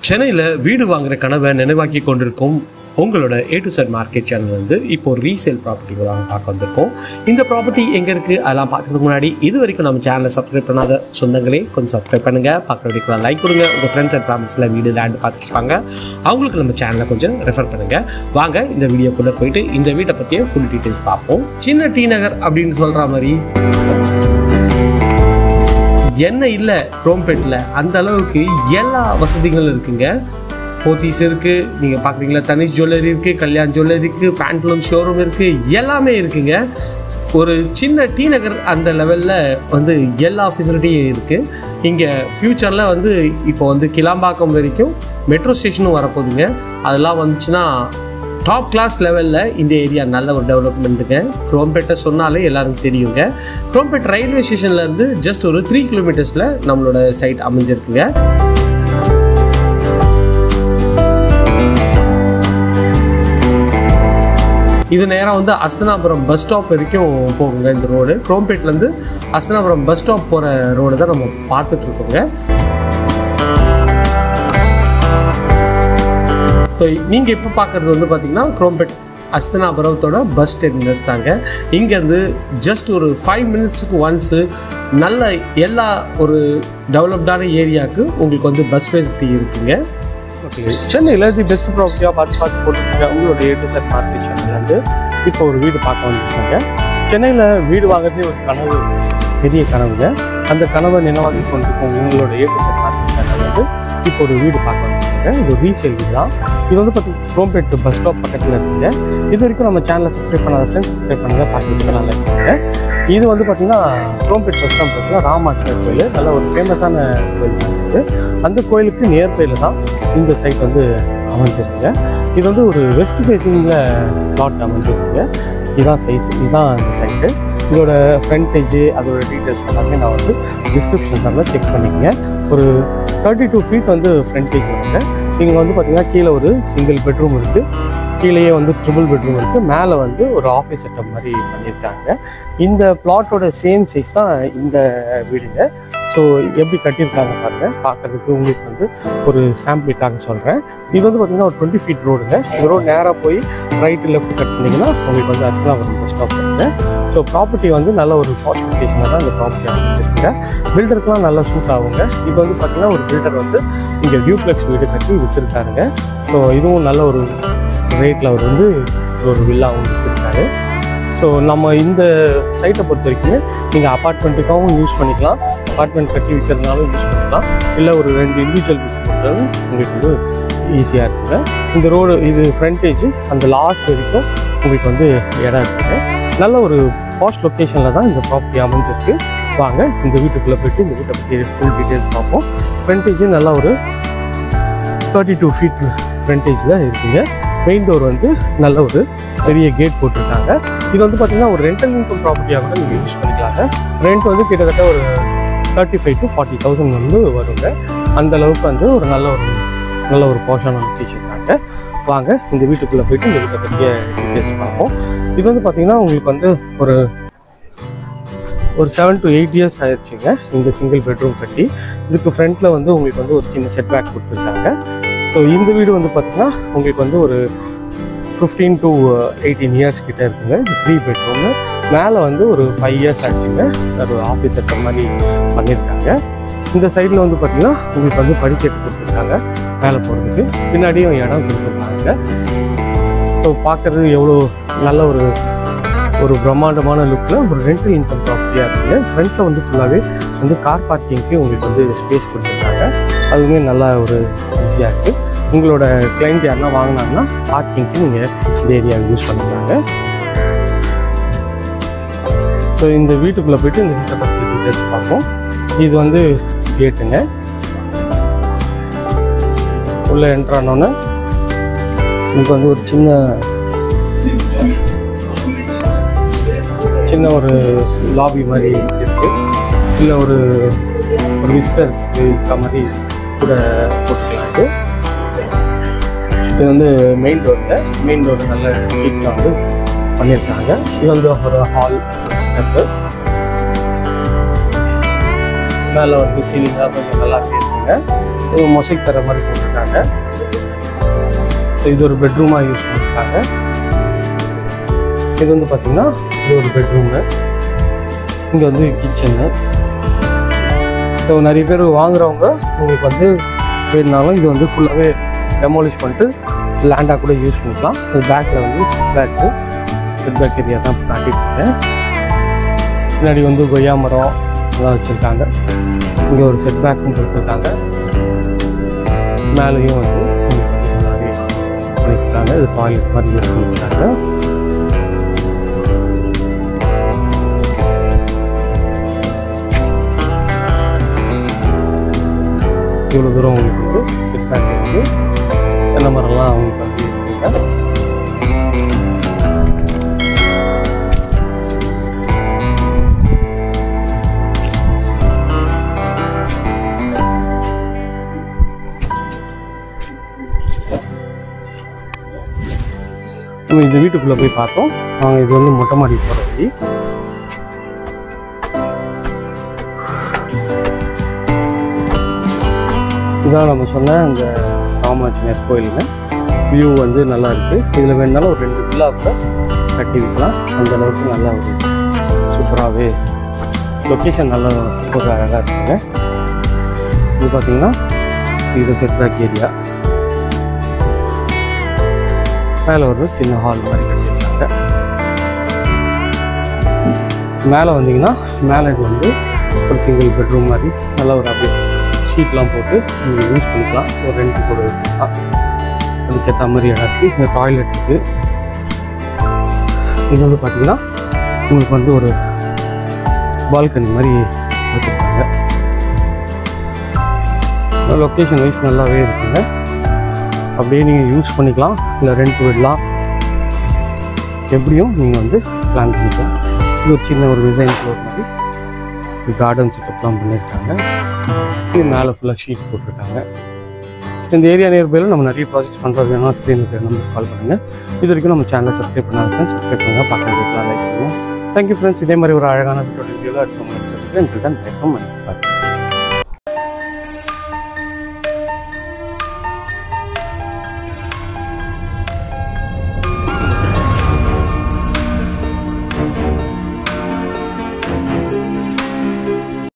சென்னையில் வீடு வாங்குற கனவை நினைவாக்கி கொண்டிருக்கும் உங்களோட A to Z market channel வந்து இப்போ ரீசேல் ப்ராப்பர்ட்டி தான் பார்க்க வந்திருக்கோம் இந்த ப்ராப்பர்ட்டி எங்கே இருக்குது அதெல்லாம் பார்க்கறதுக்கு முன்னாடி இது வரைக்கும் நம்ம சேனலை சப்ஸ்கிரைப் பண்ணாத சொந்தங்களே கொஞ்சம் சப்ஸ்கிரைப் பண்ணுங்கள் பார்க்குற வரைக்கும் லைக் கொடுங்க உங்கள் ஃப்ரெண்ட்ஸ் அண்ட் ஃபேமிலிஸில் வீடு லேண்ட் பார்த்துருப்பாங்க அவங்களுக்கு நம்ம சேனலை கொஞ்சம் ரெஃபர் பண்ணுங்கள் வாங்க இந்த வீடியோக்குள்ளே போயிட்டு இந்த வீட்டை பற்றிய ஃபுல் டீட்டெயில்ஸ் பார்ப்போம் சின்ன டி நகர் அப்படின்னு சொல்கிற மாதிரி என்ன இல்லை குரோம்பேட்டில் அந்த அளவுக்கு எல்லா வசதிகளும் இருக்குங்க போத்தீஸ் இருக்குது நீங்கள் பார்க்குறீங்களா தனிஷ் ஜுவல்லரி இருக்குது கல்யாண் ஜுவல்லரி இருக்குது பேண்ட்லூம் ஷோரூம் இருக்குது எல்லாமே இருக்குங்க ஒரு சின்ன டி நகர் அந்த லெவலில் வந்து எல்லா ஃபெசிலிட்டியும் இருக்குது இங்கே ஃப்யூச்சரில் வந்து இப்போ வந்து கிளாம்பாக்கம் வரைக்கும் மெட்ரோ ஸ்டேஷனும் வரப்போகுதுங்க அதெல்லாம் வந்துச்சுன்னா டாப் கிளாஸ் லெவலில் இந்த ஏரியா நல்ல ஒரு டெவலப்மெண்ட்டுங்க குரோம்பேட்டை சொன்னாலே எல்லாருக்கும் தெரியுங்க குரோம்பேட் ரயில்வே ஸ்டேஷன்லேருந்து ஜஸ்ட் ஒரு த்ரீ கிலோமீட்டர்ஸில் நம்மளோட சைட் அமைஞ்சிருக்குங்க இது நேராக வந்து அஸ்தனாபுரம் பஸ் ஸ்டாப் வரைக்கும் போகுங்க இந்த ரோடு குரோம்பேட்லேருந்து அஸ்தனாபுரம் பஸ் ஸ்டாப் போகிற ரோடு தான் நம்ம பார்த்துட்ருக்கோங்க ஸோ நீங்கள் இப்போ பார்க்குறது வந்து பார்த்தீங்கன்னா குரோம்பேட் அஸ்தனாபுரத்தோட பஸ் டெர்மினஸ் தாங்க இங்கேருந்து ஜஸ்ட் ஒரு ஃபைவ் மினிட்ஸுக்கு ஒன்ஸு நல்ல எல்லா ஒரு டெவலப்டான ஏரியாவுக்கு உங்களுக்கு வந்து பஸ் ஃபெசிலிட்டி இருக்குங்க ஓகே சென்னையில் தி பெஸ்ட் ப்ராப்பர்ட்டியாக பார்த்து பார்த்து போட்டுருக்க உங்களோட ஏ டு செட் மார்க்கெட் சேனல்லேருந்து இப்போ ஒரு வீடு பார்க்க வந்துருக்காங்க சென்னையில் வீடு வாங்குறதே ஒரு கனவு பெரிய கனவுங்க அந்த கனவை நினைவாக்கி கொண்டிருக்கும் உங்களோட A to Z market channel வந்து இப்போ ஒரு வீடு பார்க்க வந்துருக்காங்க இது ஒரு ரீசேல் வீடு தான் இது வந்து பார்த்தீங்கன்னா குரோம்பேட் பஸ் ஸ்டாப் பக்கத்தில் இருக்குங்க இது வரைக்கும் நம்ம சேனலை சப்ஸ்கிரைப் பண்ணாத ஃப்ரெண்ட்ஸ் சப்ஸ்கிரைப் பண்ணுங்கள் பார்த்துட்டு நல்லா இருக்குங்க இது வந்து பார்த்தீங்கன்னா குரோம்பேட் பஸ் ஸ்டாப் பார்த்தீங்கன்னா ராமாச்சர் கோயில் நல்ல ஒரு ஃபேமஸான கோயில் தான் இது அந்த கோயிலுக்கு நியர்பையில் தான் இந்த சைட் வந்து அமைஞ்சிருக்குங்க இது வந்து ஒரு வெஸ்ட் ஃபேஸிங்கில் பிளாட் அமைஞ்சிருக்குங்க இதுதான் சைஸ் இதுதான் இந்த சைட்டு இதோட ஃப்ரண்டேஜ் அதோட டீட்டெயில்ஸ் எல்லாமே நான் வந்து டிஸ்கிரிப்ஷன் தரல செக் பண்ணிக்கங்க ஒரு தேர்ட்டி டூ ஃபீட் வந்து ஃப்ரண்டேஜ் வருங்க இங்கே வந்து பார்த்தீங்கன்னா கீழே ஒரு சிங்கிள் பெட்ரூம் இருக்குது கீழேயே வந்து ட்ரிபிள் பெட்ரூம் இருக்குது மேலே வந்து ஒரு ஆஃபீஸ் செட்டப் மாதிரி பண்ணியிருக்காங்க இந்த பிளாட்டோட சேம் சைஸ் தான் இந்த வீடுங்க ஸோ எப்படி கட்டியிருக்காங்க பாருங்க பார்க்கறதுக்கு உங்களுக்கு வந்து ஒரு சாம்பிளுக்காக சொல்கிறேன் இது வந்து பார்த்தீங்கன்னா ஒரு டுவெண்ட்டி ஃபீட் ரோடுங்க இந்த ரோடு நேராக போய் ரைட்டு லெஃப்ட் கட் பண்ணிங்கன்னா உங்களுக்கு வந்து அஸ்லாபுரம் பஸ் ஸ்டாப் வருங்க ஸோ ப்ராப்பர்ட்டி வந்து நல்ல ஒரு காஸ்ட் லொக்கேஷனில் தான் இந்த ப்ராப்பர்ட்டி அமைச்சிருக்குங்க பில்டருக்குலாம் நல்லா சூட் ஆகுங்க இது வந்து பார்த்தீங்கன்னா ஒரு பில்டர் வந்து இங்கே டியூப்ளெக்ஸ் வீடு கட்டி விற்றுருக்காருங்க ஸோ இதுவும் நல்ல ஒரு ரேட்டில் அவர் வந்து ஒரு வில்லாவும் விற்றுருக்காரு ஸோ நம்ம இந்த சைட்டை பொறுத்த வரைக்கும் நீங்கள் அப்பார்ட்மெண்ட்டுக்காகவும் யூஸ் பண்ணிக்கலாம் அப்பார்ட்மெண்ட் கட்டி விற்கிறதுனாலும் யூஸ் பண்ணிக்கலாம் இல்லை ஒரு ரெண்டு இண்டிவிஜுவல் பண்ணுறதும் உங்களுக்கு வந்து ஈஸியாக இருக்குங்க இந்த ரோடு இது ஃப்ரண்டேஜ் அந்த லாஸ்ட் வரைக்கும் உங்களுக்கு வந்து இடம் இருக்குங்க நல்ல ஒரு பாஸ்ட் லொக்கேஷனில் தான் இந்த ப்ராப்பர்ட்டி அமைஞ்சிருக்கு வாங்க இந்த வீட்டுக்குள்ளே போயிட்டு இந்த வீட்டை பற்றி ஃபுல் டீட்டெயில்ஸ் பார்ப்போம் ஃப்ரண்டேஜ் நல்லா ஒரு தேர்ட்டி டூ ஃபீட் ஃப்ரண்டேஜில் இருக்குங்க மெயின் டோர் வந்து நல்ல ஒரு பெரிய கேட் போட்டிருக்காங்க இது வந்து பார்த்தீங்கன்னா ஒரு ரெண்டல் இன்கம் ப்ராப்பர்ட்டியாக கூட நீங்கள் யூஸ் பண்ணிக்கலாங்க ரெண்ட் வந்து கிட்டத்தட்ட ஒரு thirty five to forty thousand வந்து வருங்க அந்த அளவுக்கு வந்து ஒரு நல்ல ஒரு நல்ல ஒரு போஷான லொக்கேஷன் தாங்க வாங்க இந்த வீட்டுக்குள்ளே போயிட்டு இந்த வீட்டை பற்றிய டீட்டெயில்ஸ் பார்ப்போம் இது வந்து பார்த்தீங்கன்னா உங்களுக்கு வந்து ஒரு ஒரு செவன் டு எயிட் இயர்ஸ் ஆயிடுச்சுங்க இந்த சிங்கிள் பெட்ரூம் கட்டி இதுக்கு ஃப்ரண்ட்டில் வந்து உங்களுக்கு வந்து ஒரு சின்ன செட் பேக் கொடுத்துருக்காங்க ஸோ இந்த வீடு வந்து பார்த்தீங்கன்னா உங்களுக்கு வந்து ஒரு ஃபிஃப்டீன் டு எயிட்டீன் இயர்ஸ் கிட்ட இருக்குங்க இது த்ரீ பெட்ரூமு மேலே வந்து ஒரு ஃபைவ் இயர்ஸ் ஆச்சுங்க ஒரு ஆஃபீஸ் செட்டர் மாதிரி பண்ணியிருக்காங்க இந்த சைடில் வந்து பார்த்தீங்கன்னா உங்களுக்கு வந்து படிக்கட்டு கொடுத்துருக்காங்க மேலே போகிறதுக்கு பின்னாடியும் இடம் கொடுத்துருக்காங்க ஸோ பார்க்குறது எவ்வளோ நல்ல ஒரு ஒரு பிரம்மாண்டமான லுக்கில் ஒரு ரெண்டல் இன்கம் ப்ராப்பர்ட்டியாக இருக்குங்க ஃப்ரண்ட்டில் வந்து ஃபுல்லாகவே வந்து கார் பார்க்கிங்க்கு உங்களுக்கு வந்து ஸ்பேஸ் கொடுத்துருக்காங்க அதுவுமே நல்லா ஒரு ஈஸியாக இருக்குது உங்களோட கிளைண்ட் யாருன்னா வாங்கினாங்கன்னா பார்க்கிங்க்கு நீங்கள் இந்த ஏரியா யூஸ் பண்ணிக்கலாங்க ஸோ இந்த வீட்டுக்குள்ளே போயிட்டு இந்த வீட்டை பற்றி டீட்டெயில்ஸ் பார்ப்போம் இது வந்து கேட்டுங்க உள்ளே என்ட்ரானோன்னு உங்களுக்கு வந்து ஒரு சின்ன சின்ன ஒரு லாபி மாதிரி இருக்கு இல்லை ஒரு ஒரு விசிட்டர்ஸ் இருக்க மாதிரி கூட போட்டுக்கலாம் இது இது வந்து மெயின் டோரில் மெயின் டோர் நல்ல நீட்டாக வந்து பண்ணியிருக்காங்க இது வந்து ஒரு ஹால் செட்டப்பு மேலே வந்து சீலிங்காக கொஞ்சம் நல்லா இருக்குங்க இது மொசைக் தர மாதிரி போட்டிருக்காங்க ஸோ இது ஒரு பெட்ரூமாக யூஸ் பண்ணியிருக்காங்க இது வந்து பார்த்தீங்கன்னா இது ஒரு பெட்ரூமு இங்கே வந்து கிச்சனு ஸோ நிறைய பேர் வாங்குறவங்க உங்களுக்கு வந்து வேணுனாலும் இது வந்து ஃபுல்லாகவே டெமாலிஷ் பண்ணிட்டு லேண்டாக கூட யூஸ் பண்ணிக்கலாம் இது பேக்கில் வந்து setback setback area தான் காட்டியிருக்கேன் பின்னாடி வந்து கொய்யா மரம் எல்லாம் வச்சுருக்காங்க இங்கே ஒரு செட் பேக்கும் கொடுத்துருக்காங்க மேலேயும் வந்து உங்களுக்கு வந்து நிறைய பண்ணியிருக்காங்க இது டாய்லெட் மாதிரி யூஸ் பண்ணியிருக்காங்க இவ்வளோ தூரம் உங்களுக்கு வந்து செட் பேக் இருக்குது தென்னை மரம்லாம் அவங்களுக்கு வந்து இருக்குங்க நம்ம இந்த வீட்டுக்குள்ளே போய் பார்த்தோம் அவங்க இது வந்து மொட்டை மாடி போகிற வழி இதான் நம்ம சொன்ன அந்த ராமாச்சினியர் கோயிலுங்க வியூ வந்து நல்லா இருக்குது இதில் வேணுனாலும் ஒரு ரெண்டு வில்லா கூட கட்டி வைக்கலாம் அந்த அளவுக்கு நல்லா ஒரு சூப்பராகவே லொக்கேஷன் நல்லா ஒரு அழகாக இருக்குங்க இது பார்த்தீங்கன்னா இது செட் பேக் ஏரியா மேலே ஒரு சின்ன ஹால் மாதிரி கட்டியிருக்காங்க மேலே வந்தீங்கன்னா மேலே இது வந்து ஒரு சிங்கிள் பெட்ரூம் மாதிரி நல்லா ஒரு அப்படியே ஷீட்லாம் போட்டு நீங்கள் யூஸ் பண்ணிக்கலாம் ஒரு ரெண்டு கூட வச்சுக்கலாம் அதுக்கேற்ற மாதிரி இடம் இருக்குது இங்கே டாய்லெட் இருக்குது இது வந்து பார்த்தீங்கன்னா உங்களுக்கு வந்து ஒரு பால்கனி மாதிரி வச்சுருக்காங்க லொக்கேஷன் வைஸ் நல்லாவே இருக்குங்க அப்படியே நீங்கள் யூஸ் பண்ணிக்கலாம் இல்லை ரெண்ட் விடலாம் எப்படியும் நீங்கள் வந்து பிளான் பண்ணிக்கலாம் இது ஒரு சின்ன ஒரு டிசைன் ஃப்ளோர் மாதிரி கார்டன் செட்டப்லாம் பண்ணியிருக்காங்க இது மேலே ஃபுல்லாக ஷீட் போட்டிருக்காங்க இந்த ஏரியா நியர்பையில் நம்ம நிறைய ப்ராஜெக்ட் பண்ணுறது வேணும்னா ஸ்க்ரீனுக்கு நம்பர் கால் பண்ணுங்கள் இது வரைக்கும் நம்ம சேனலை சப்ஸ்கிரைப் பண்ணாத சப்ஸ்கிரைப் பண்ணுங்கள் பக்கத்தில் இருக்கலாம் லைக் பண்ணுங்கள் தேங்க்யூ ஃப்ரெண்ட்ஸ் இதே மாதிரி ஒரு அழகான வீடியோவில் அடுத்த மாதிரி சப்ஸ்கிரைப் தான் பேசுகிறோம்